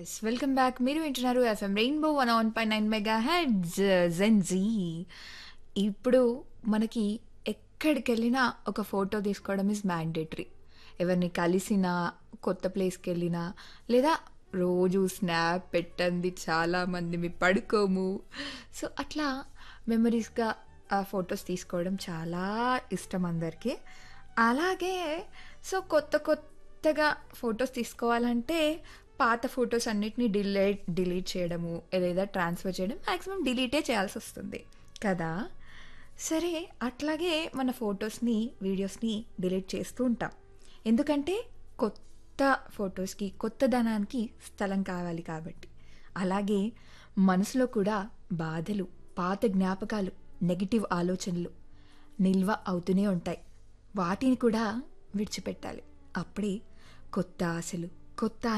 yes welcome back మీరు వింటున్నారు FM rainbow one one పై నైన్ మెగా హెడ్స్ జెన్జీ ఇప్పుడు మనకి ఎక్కడికి వెళ్ళినా ఒక ఫోటో తీసుకోవడం ఇస్ మ్యాండేటరీ ఎవరిని కలిసినా కొత్త ప్లేస్కి వెళ్ళినా లేదా రోజు స్నాప్ పెట్టండి చాలామంది మీ పడుకోము సో అట్లా మెమరీస్గా ఆ ఫొటోస్ తీసుకోవడం చాలా ఇష్టం అందరికీ అలాగే సో కొత్త కొత్తగా ఫొటోస్ తీసుకోవాలంటే పాత ఫొటోస్ అన్నిటిని డిలీట్ డిలీట్ చేయడము లేదా ట్రాన్స్ఫర్ చేయడం మ్యాక్సిమం డిలీటే చేయాల్సి వస్తుంది కదా సరే అట్లాగే మన ఫొటోస్ని వీడియోస్ని డిలీట్ చేస్తూ ఉంటాం ఎందుకంటే కొత్త ఫొటోస్కి కొత్తదనానికి స్థలం కావాలి కాబట్టి అలాగే మనసులో కూడా బాధలు పాత జ్ఞాపకాలు నెగిటివ్ ఆలోచనలు నిల్వ అవుతూనే ఉంటాయి వాటిని కూడా విడిచిపెట్టాలి అప్పుడే కొత్త ఆశలు కొత్త